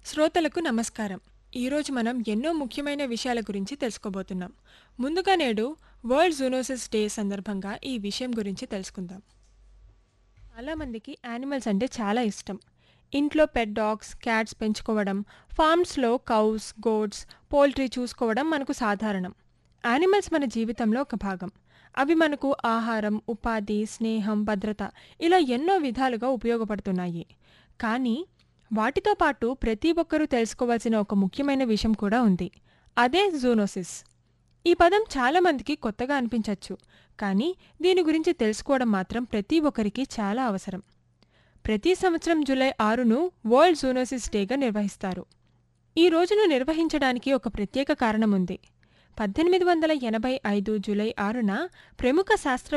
శ్రోతలకు నమస్కారం ఈరోజు మనం ఎన్నో ముఖ్యమైన విషయాల గురించి తెలుసుకోబోతున్నాం ముందుగా నేడు వరల్డ్ జూనోసిస్ డే సందర్భంగా ఈ విషయం గురించి తెలుసుకుందాం చాలామందికి యానిమల్స్ అంటే చాలా ఇష్టం ఇంట్లో పెట్ డాగ్స్ క్యాట్స్ పెంచుకోవడం ఫార్మ్స్లో కౌస్ గోడ్స్ పోల్ట్రీ చూసుకోవడం మనకు సాధారణం యానిమల్స్ మన జీవితంలో ఒక భాగం అవి మనకు ఆహారం ఉపాధి స్నేహం భద్రత ఇలా ఎన్నో విధాలుగా ఉపయోగపడుతున్నాయి కానీ వాటితో పాటు ప్రతి ఒక్కరూ తెలుసుకోవాల్సిన ఒక ముఖ్యమైన విషయం కూడా ఉంది అదే జూనోసిస్ ఈ పదం చాలామందికి కొత్తగా అనిపించవచ్చు కానీ దీని గురించి తెలుసుకోవడం మాత్రం ప్రతి ఒక్కరికి చాలా అవసరం ప్రతి సంవత్సరం జూలై ఆరును వరల్డ్ జూనోసిస్ డేగా నిర్వహిస్తారు ఈ రోజును నిర్వహించడానికి ఒక ప్రత్యేక కారణం ఉంది పద్దెనిమిది వందల ఎనభై ఐదు జూలై ఆరున ప్రముఖ శాస్త్ర